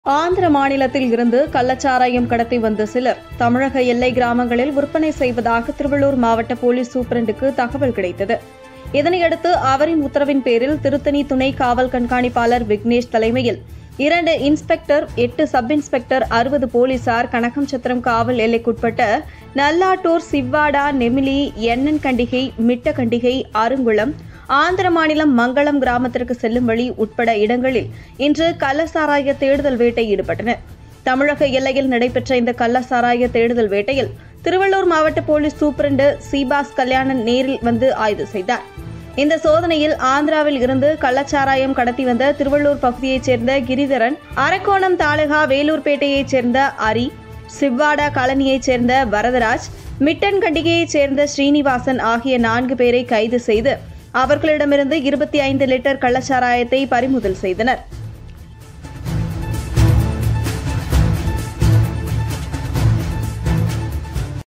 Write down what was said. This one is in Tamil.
ஆந்திர மாநிலத்தில் இருந்து கள்ளச்சாராயம் கடத்தி வந்த சிலர் தமிழக எல்லை கிராமங்களில் விற்பனை செய்வதாக திருவள்ளூர் மாவட்ட போலீஸ் சூப்பரண்டுக்கு தகவல் கிடைத்தது இதனையடுத்து அவரின் உத்தரவின் பேரில் திருத்தணி துணை காவல் கண்காணிப்பாளர் விக்னேஷ் தலைமையில் இரண்டு இன்ஸ்பெக்டர் எட்டு சப் இன்ஸ்பெக்டர் அறுபது போலீசார் கனகம்சத்திரம் காவல் எல்லைக்குட்பட்ட நல்லாட்டூர் சிவ்வாடா நெமிலி எண்ணன் கண்டிகை மிட்டகண்டிகை அருங்குளம் ஆந்திர மாநிலம் மங்களம் கிராமத்திற்கு செல்லும் வழி உட்பட இடங்களில் இன்று கள்ளசாராய தேடுதல் வேட்டை ஈடுபட்டனர் தமிழக எல்லையில் நடைபெற்ற இந்த கள்ளசாராய தேடுதல் வேட்டையில் திருவள்ளூர் மாவட்ட போலீஸ் சூப்பரண்டு சீபாஸ் கல்யாணன் நேரில் வந்து ஆய்வு செய்தார் இந்த சோதனையில் ஆந்திராவில் இருந்து கள்ளச்சாராயம் கடத்தி வந்த திருவள்ளூர் பகுதியைச் சேர்ந்த கிரிதரன் அரக்கோணம் தாலுகா வேலூர்பேட்டையைச் சேர்ந்த அரி சிவ்வாடா காலனியைச் சேர்ந்த வரதராஜ் மிட்டன் கண்டிகையைச் சேர்ந்த ஸ்ரீனிவாசன் ஆகிய நான்கு பேரை கைது செய்து அவர்களிடமிருந்து இருபத்தி ஐந்து லிட்டர் கள்ளச்சாராயத்தை பறிமுதல் செய்தனர்